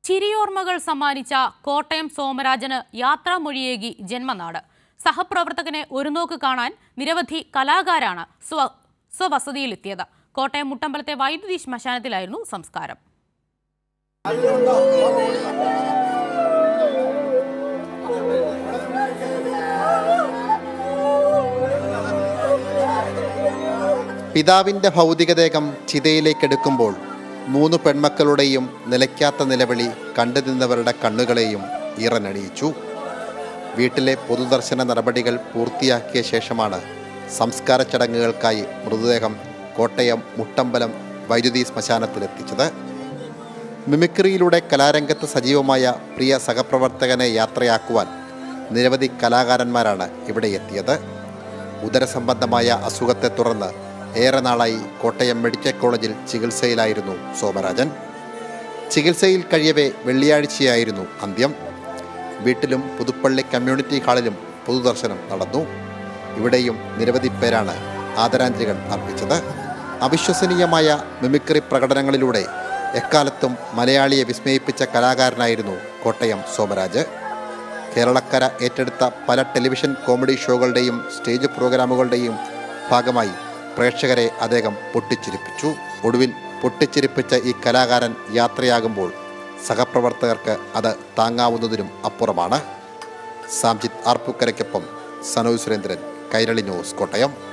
ചിരിയോർമ്മകൾ സമ്മാനിച്ച കോട്ടയം സോമരാജന് യാത്രാമൊഴിയേകി ജന്മനാട് സഹപ്രവർത്തകനെ ഒരു നോക്ക് കാണാൻ നിരവധി കലാകാരാണ് സ്വ സ്വവസതിയിലെത്തിയത് കോട്ടയം മുട്ടമ്പലത്തെ വൈദ്യുതി ശ്മശാനത്തിലായിരുന്നു സംസ്കാരം പിതാവിൻ്റെ ഭൗതികദേഹം ചിതയിലേക്കെടുക്കുമ്പോൾ മൂന്ന് പെൺമക്കളുടെയും നിലയ്ക്കാത്ത നിലവിളി കണ്ടു നിന്നവരുടെ കണ്ണുകളെയും ഈറനണിയിച്ചു വീട്ടിലെ പൊതുദർശന നടപടികൾ പൂർത്തിയാക്കിയ ശേഷമാണ് സംസ്കാര ചടങ്ങുകൾക്കായി മൃതദേഹം കോട്ടയം മുട്ടമ്പലം വൈദ്യുതി ശ്മശാനത്തിലെത്തിച്ചത് മിമിക്രിയിലൂടെ കലാരംഗത്ത് സജീവമായ പ്രിയ സഹപ്രവർത്തകനെ യാത്രയാക്കുവാൻ നിരവധി കലാകാരന്മാരാണ് ഇവിടെ എത്തിയത് ഉദരസംബന്ധമായ അസുഖത്തെ തുടർന്ന് ഏറെ നാളായി കോട്ടയം മെഡിക്കൽ കോളേജിൽ ചികിത്സയിലായിരുന്നു സോമരാജൻ ചികിത്സയിൽ കഴിയവേ വെള്ളിയാഴ്ചയായിരുന്നു അന്ത്യം വീട്ടിലും പുതുപ്പള്ളി കമ്മ്യൂണിറ്റി ഹാളിലും പൊതുദർശനം നടന്നു ഇവിടെയും നിരവധി പേരാണ് ആദരാഞ്ജലികൾ അർപ്പിച്ചത് അവിശ്വസനീയമായ മിമിക്രി പ്രകടനങ്ങളിലൂടെ എക്കാലത്തും മലയാളിയെ വിസ്മയിപ്പിച്ച കലാകാരനായിരുന്നു കോട്ടയം സോമരാജ് കേരളക്കര ഏറ്റെടുത്ത പല ടെലിവിഷൻ കോമഡി ഷോകളുടെയും സ്റ്റേജ് പ്രോഗ്രാമുകളുടെയും ഭാഗമായി പ്രേക്ഷകരെ അദ്ദേഹം പൊട്ടിച്ചിരിപ്പിച്ചു ഒടുവിൽ പൊട്ടിച്ചിരിപ്പിച്ച ഈ കലാകാരൻ യാത്രയാകുമ്പോൾ സഹപ്രവർത്തകർക്ക് അത് താങ്ങാവുന്നതിനും അപ്പുറമാണ് സാംജിത്ത് ആർപ്പുക്കരയ്ക്കൊപ്പം സനോജ് സുരേന്ദ്രൻ കൈരളി ന്യൂസ് കോട്ടയം